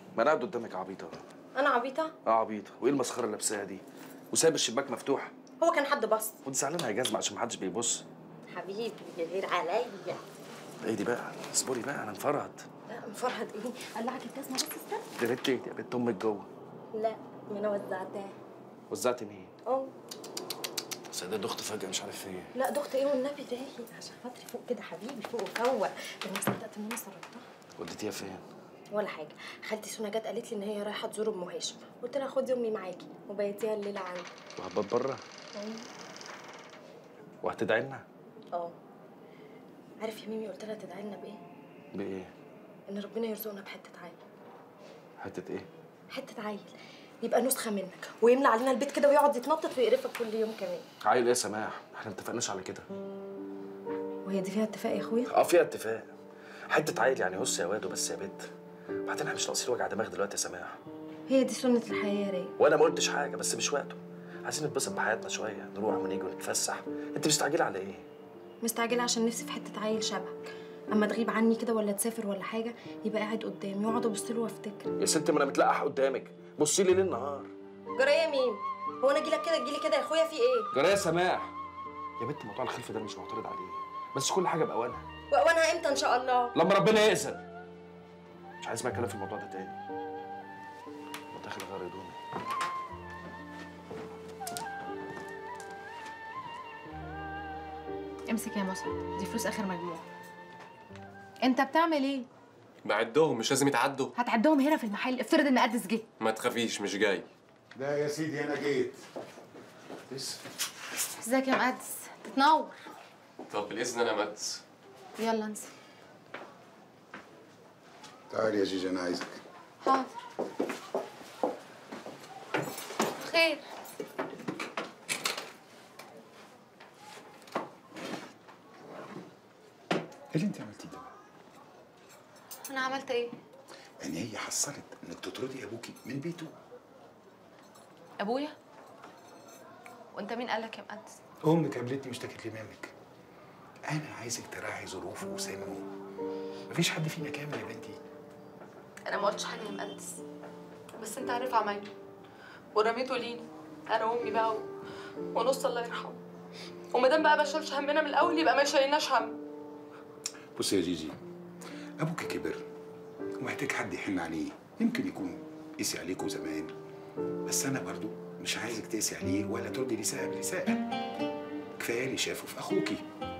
ما انا قاعد قدامك عبيطه انا عبيطه اه عبيطه وايه المسخره اللي لابساها دي وسايب الشباك مفتوح هو كان حد بص وانت زعلانه يا جزمه عشان محدش بيبص حبيبي غير عليا ايه دي بقى اصبري بقى انا مفرهد لا مفرهد ايه قلعك الجزمه بس استنى يا بنت ايه يا بنت امك جوه لا ما انا وزعتها وزعت مين اه سيدة دخت فجأة مش عارف ايه لا ضغط ايه والنبي رايق عشان خاطري فوق كده حبيبي فوق وفوق انا ما صدقت ان انا سرطتها وديتيها فين؟ ولا حاجه خالتي سونا جت قالت لي ان هي رايحه تزور ام هاشم قلت لها خدي امي معاكي وبيتيها الليله عندي وهبات بره وهتدعي لنا اه عارف يا ميمي قلت لها تدعي لنا بايه بايه؟ ان ربنا يرزقنا بحته عيل حتة ايه؟ حته عيل يبقى نسخه منك ويملى علينا البيت كده ويقعد يتنطط ويقرفك كل يوم كمان عيل ايه يا سماح؟ احنا متفقناش على كده وهي دي فيها اتفاق يا اخويا اه فيها اتفاق حتة عيل يعني هص يا واد وبس يا بنت وبعدين احنا مش ناقصين وجع دماغ دلوقتي يا سماح هي دي سنه الحياه يا رايق وانا ما قلتش حاجة بس مش وقته عايزين نتبسط بحياتنا شوية نروح ونيجي ونتفسح انت مستعجلة على ايه؟ مستعجله عشان نفسي في حته عيل شبهك اما تغيب عني كده ولا تسافر ولا حاجه يبقى قاعد قدامي واقعد ابص له وافتكر يا ست ما انا متلقح قدامك بصي لي ليل نهار جرايه مين هو انا اجي لك كده تجي لي كده يا اخويا في ايه جرايه سماح يا بنت موضوع الخلف ده مش معترض عليه بس كل حاجة بأوانها وانا امتى ان شاء الله لما ربنا يأذن مش عايز بقى اتكلم في الموضوع ده تاني وداخل غير هدومي امسك يا مسعد دي فلوس اخر مجموعه انت بتعمل ايه بعدهم مش لازم يتعدوا هتعدهم هنا في المحل افترض ان مقدس جه ما تخافيش مش جاي لا يا سيدي انا جيت ازيك يا مقدس تتنور طب بالاذن انا مدس يلا انسى تعال يا جيجي انا عايزك حاضر خير ايه اللي انت عملتيه ده بقى؟ انا عملت ايه ان هي حصلت انك تطردي ابوكي من بيته ابويا وانت مين قالك يا مقدس امك قابلتني واشتكت لي منك انا عايزك تراعي ظروفه وسنه مفيش حد فينا كامل يا بنتي انا ما قلتش حاجه يا مقدس بس انت عارف عمايله ورميته لينا انا وامي بقى و... ونص الله يرحمه وما دام بقى ما شالش همنا من الاول يبقى ما شايلناش هم بصي يا جيجي ابوك كبر ومحتاج حد يحن عليه يمكن يكون قسي عليكوا زمان بس انا برضو مش عايزك تقسي عليه ولا تردي الاساءه بالاساءه كفايه اللي شافه في اخوكي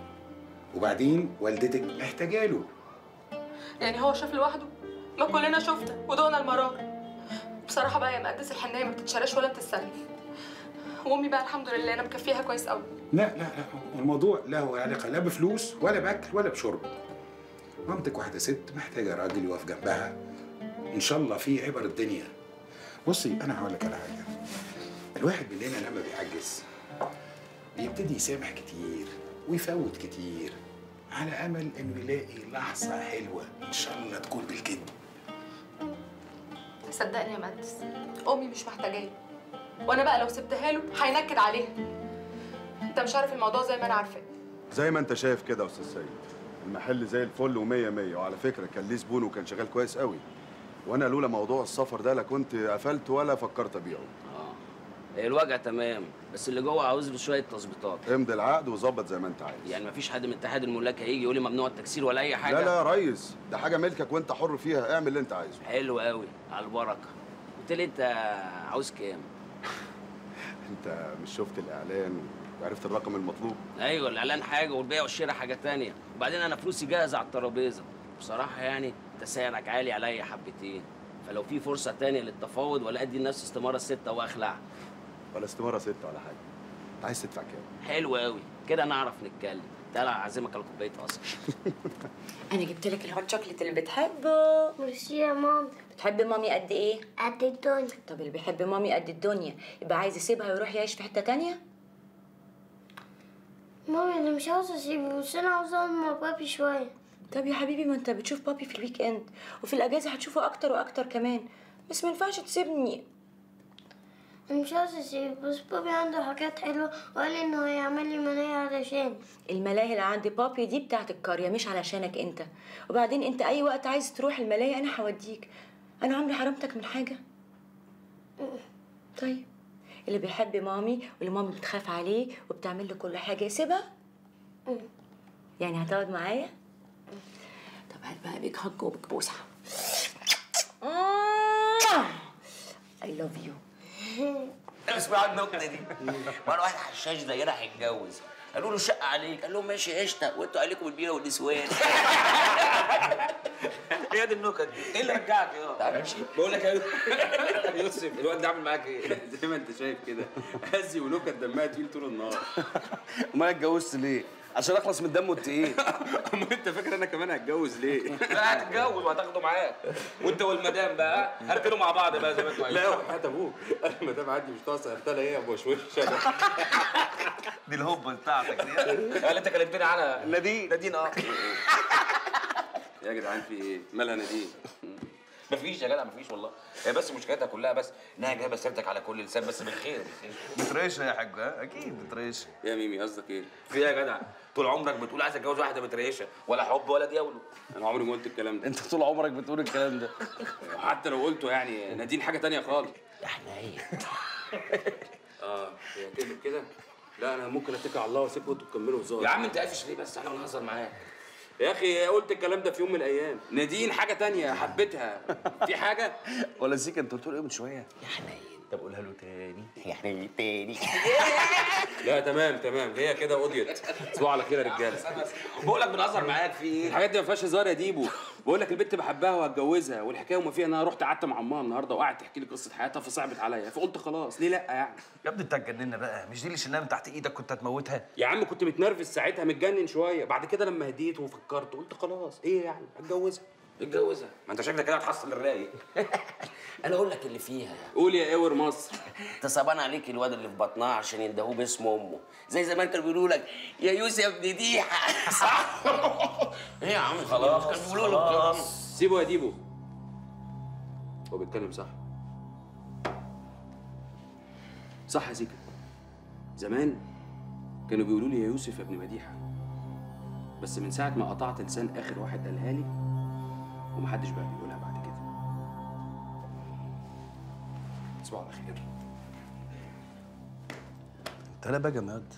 وبعدين والدتك محتاجه له يعني هو شاف لوحده ما كلنا شفنا ودقنا المرار بصراحه بقى يا مقدس الحنيه ما بتتشراش ولا بتتسلف وامي بقى الحمد لله انا مكفيها كويس قوي لا لا لا الموضوع لا هو علاقه لا بفلوس ولا باكل ولا بشرب مامتك واحده ست محتاجه راجل يقف جنبها ان شاء الله في عبر الدنيا بصي انا هقول لك على حاجه الواحد مننا لما بيعجز بيبتدي يسامح كتير ويفوت كتير على امل انه يلاقي لحظه حلوه ان شاء الله تكون بالكده صدقني يا مقدس امي مش محتاجاه وانا بقى لو سبتها له هينكد عليها انت مش عارف الموضوع زي ما انا عارفاه زي ما انت شايف كده يا استاذ سيد المحل زي الفل ومية مية وعلى فكرة كان ليه زبون وكان شغال كويس قوي وانا لولا موضوع السفر ده لا كنت قفلت ولا فكرت ابيعه اه الوجع تمام بس اللي جوه عاوز له شويه تظبيطات امضي العقد وظبط زي ما انت عايز يعني مفيش حد من اتحاد الملاك هيجي يقول لي ممنوع التكسير ولا اي حاجه لا لا يا ريس ده حاجة ملكك وانت حر فيها اعمل اللي انت عايزه حلو قوي على البركه قلت لي انت عاوز كام انت مش شفت الاعلان وعرفت الرقم المطلوب ايوه الاعلان حاجه والبيع والشراء حاجه تانية وبعدين انا فلوسي جاهزه على الترابيزه بصراحه يعني انت سعرك عالي عليا حبتين فلو في فرصه تانية للتفاوض ولا ادي لنفسي استماره ستة واخلع ولا استمارة ستة ولا حاجة انت عايز تدفع كام حلو قوي كده نعرف نتكلم تعالى اعزمك على كوبايه قصب انا جبت لك الهوت شوكليت اللي بتحبه ميرسي يا ماما بتحب مامي قد ايه قد الدنيا طب اللي بيحب مامي قد الدنيا يبقى عايز يسيبها ويروح يعيش في حته تانية ماما انا مش عاوزه اسيبه بس انا عاوزه اقعد مع بابي شويه طب يا حبيبي ما انت بتشوف بابي في الويك اند وفي الاجازه هتشوفه اكتر واكتر كمان بس ما ينفعش تسيبني انا مش عاوزه اسيبه بس بابي عنده حاجات حلوه وقال لي انه هيعمل لي منايا علشان الملاهي اللي عند بابي دي بتاعت القريه مش علشانك انت وبعدين انت اي وقت عايز تروح الملاهي انا هوديك انا عمري حرمتك من حاجه طيب اللي بيحب مامي واللي مامي بتخاف عليه وبتعمل له كل حاجه يسيبها يعني هتقعد معايا طب هات بقى بيك هج وبيك بوسه I love you اسمع النكته دي مره واحد حشاش زينا هيتجوز قالوا له شقه عليك قال لهم ماشي قشطه وانتوا عليكم البيره والنسوان هي دي النكت دي ايه اللي رجعك يا تعال امشي بقول لك يا يوسف الواد ده عامل معاك ايه؟ زي ما انت شايف كده هزي ونكت دمها تقيل طول النهار امال اتجوزت ليه؟ عشان اخلص من دمه التقيل امال انت فاكر انا كمان هتجوز ليه؟ لا هتتجوز وهتاخده معاك وانت والمدام بقى هركنوا مع بعض بقى زي ما انتوا لا عايزين وحياة ابوك انا ما دام عندي مش ناقصه ارتلى ايه يا ابو وشوش انا دي الهبه بتاعتك دي اللي انت كلمتني عنها نادين نادين اه يا جدعان في ايه؟ مالها نادين؟ مفيش يا جدع مفيش والله هي بس مشكلتها كلها بس انها جايبه سيرتك على كل لسان بس بالخير بتريشه يا حاج ها؟ اكيد بتريشه يا ميمي قصدك ايه؟ في ايه يا جدع طول عمرك بتقول عايز اتجوز واحده متريشه ولا حب ولا دياولو انا عمري ما قلت الكلام ده انت طول عمرك بتقول الكلام ده حتى لو قلته يعني نادين حاجه تانية خالص احنا ايه اه هي كده كده لا انا ممكن اتكل على الله واسيبكم انتوا تكملوا هزار يا عم انت قافش ليه بس احنا بنهزر معاك يا اخي قلت الكلام ده في يوم من الايام نادين حاجه تانية حبيتها في حاجه ولا سيك انت قلت له ايه من شويه؟ يا حنين طب قولها له تاني يا حنين تاني لا تمام تمام هي كده قضيت تصبحوا على خير يا رجاله بقول لك بنهزر معاك في ايه الحاجات دي ما فيهاش هزار يا ديبو بقول لك البنت بحبها وهتجوزها والحكايه وما فيها ان انا رحت قعدت مع امها النهارده وقعدت تحكي لي قصه حياتها فصعبت عليا فقلت خلاص ليه لا يعني يا ابني انت هتجننا بقى مش دي اللي شلناها من تحت ايدك كنت هتموتها يا عم كنت متنرفز ساعتها متجنن شويه بعد كده لما هديت وفكرت قلت خلاص ايه يعني هتجوزها اتجوزها ما انت شكلك كده هتحصل الرايق انا اقول لك اللي فيها قول يا اور مصر انت صعبان عليك الواد اللي في بطنها عشان يندهوه باسم امه زي زمان كانوا بيقولوا لك يا يوسف ابن ديحه صح ايه يا عم خلاص كانوا بيقولوا له كده. سيبه يا ديبو هو بيتكلم صح صح يا سيكا زمان كانوا بيقولوا لي يا يوسف يا ابن مديحه بس من ساعه ما قطعت لسان اخر واحد قالها لي ومحدش بقى بيقولها بعد كده تصبحوا على خير انت لا بقى جماد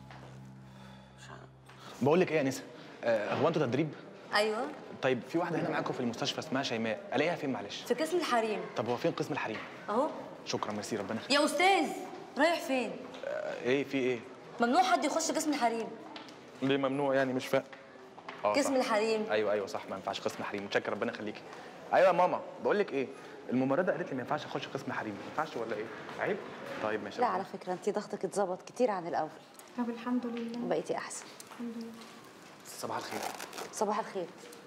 بقول لك ايه يا نسا آه هو انتوا تدريب ايوه طيب في واحده هنا معاكم في المستشفى اسمها شيماء الاقيها فين معلش في قسم الحريم طب هو فين قسم الحريم اهو شكرا ميرسي ربنا يخليك يا استاذ رايح فين آه ايه في ايه ممنوع حد يخش قسم الحريم ليه ممنوع يعني مش فاهم اه قسم صح. الحريم ايوه ايوه صح ما ينفعش قسم حريم متشكر ربنا يخليكي ايوه يا ماما بقول لك ايه الممرضه قالت لي ما ينفعش اخش قسم حريم ما ينفعش ولا ايه عيب طيب ماشي لا على فكرة انت ضغطك اتظبط كتير عن الأول طب الحمد لله وبقيتي أحسن الحمد لله صباح الخير صباح الخير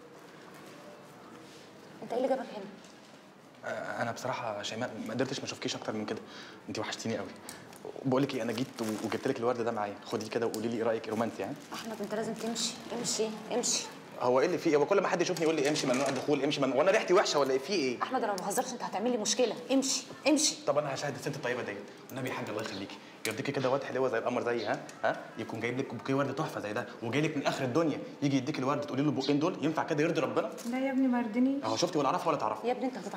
انت ايه اللي جابك هنا؟ آه انا بصراحه شيماء ما قدرتش ما اشوفكيش اكتر من كده انت وحشتيني قوي بقول لك ايه انا جيت و- وجبت لك الورد ده معايا خديه كده وقولي لي ايه رايك رومانسي يعني أحمد انت لازم تمشي امشي امشي هو ايه اللي فيه هو كل ما حد يشوفني يقول لي امشي ممنوع الدخول امشي ممنوع وانا ريحتي وحشه ولا ايه في ايه أحمد أنا ما بهزرش انت هتعمل لي مشكلة امشي امشي طب انا هشاهد الست الطيبه ديت والنبي يا حاج الله يخليكي يرضيكي كده واد حلوه زي القمر زي ها ها يكون جايب لك بوكيه ورد تحفه زي ده وجاي لك من اخر الدنيا يجي يديك الورد تقولي له البوقين دول ينفع كده يرضي ربنا لا يا ابني ما يرضنيش اهو شفتي ولا اعرفها ولا تعرفها يا ابني انت